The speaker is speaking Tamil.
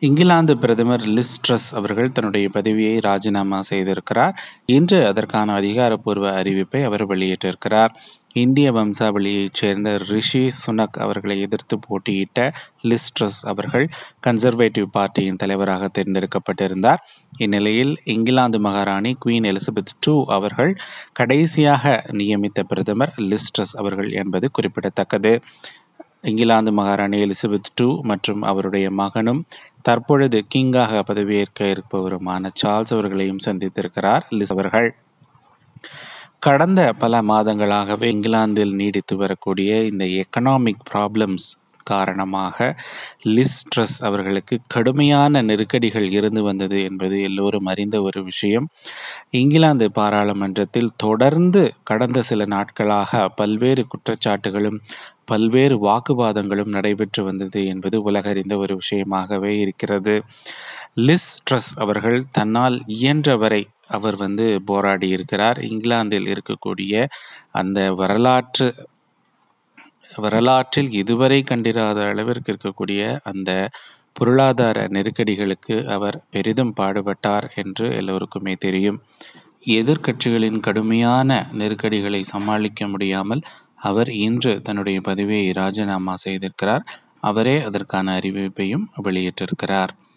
இங்கிலாந்து பிரதமர் லிஸ் ட்ரஸ் அவர்கள் தன்னுடைய பதவியை ராஜினாமா செய்திருக்கிறார் இன்று அதற்கான அதிகாரப்பூர்வ அறிவிப்பை அவர் வெளியிட்டிருக்கிறார் இந்திய வம்சாவளியைச் சேர்ந்த ரிஷி சுனக் அவர்களை எதிர்த்து போட்டியிட்ட லிஸ்ட்ரஸ் அவர்கள் கன்சர்வேட்டிவ் பார்ட்டியின் தலைவராக தேர்ந்தெடுக்கப்பட்டிருந்தார் இந்நிலையில் இங்கிலாந்து மகாராணி குவீன் எலிசபெத் டூ அவர்கள் கடைசியாக நியமித்த பிரதமர் லிஸ்ட்ரஸ் அவர்கள் என்பது குறிப்பிடத்தக்கது இங்கிலாந்து மகாராணி எலிசபெத் டூ மற்றும் அவருடைய மகனும் தற்பொழுது கிங்காக பதவியேற்க இருப்பவருமான சார்ல்ஸ் அவர்களையும் சந்தித்திருக்கிறார் லிஸ் அவர்கள் கடந்த பல மாதங்களாகவே இங்கிலாந்தில் நீடித்து வரக்கூடிய இந்த எக்கனாமிக் ப்ராப்ளம்ஸ் காரணமாக லிஸ் ட்ரஸ் அவர்களுக்கு கடுமையான நெருக்கடிகள் இருந்து வந்தது என்பது எல்லோரும் அறிந்த ஒரு விஷயம் இங்கிலாந்து பாராளுமன்றத்தில் தொடர்ந்து கடந்த சில நாட்களாக பல்வேறு குற்றச்சாட்டுகளும் பல்வேறு வாக்குவாதங்களும் நடைபெற்று வந்தது என்பது உலகறிந்த ஒரு விஷயமாகவே இருக்கிறது லிஸ் ட்ரஸ் அவர்கள் தன்னால் இயன்றவரை அவர் வந்து போராடி இருக்கிறார் இங்கிலாந்தில் இருக்கக்கூடிய அந்த வரலாற்று வரலாற்றில் இதுவரை கண்டிராத அளவிற்கு இருக்கக்கூடிய அந்த பொருளாதார நெருக்கடிகளுக்கு அவர் பெரிதும் பாடுபட்டார் என்று எல்லோருக்குமே தெரியும் எதிர்க்கட்சிகளின் கடுமையான நெருக்கடிகளை சமாளிக்க முடியாமல் அவர் இன்று தன்னுடைய பதவியை ராஜினாமா செய்திருக்கிறார் அவரே அதற்கான அறிவிப்பையும் வெளியிட்டிருக்கிறார்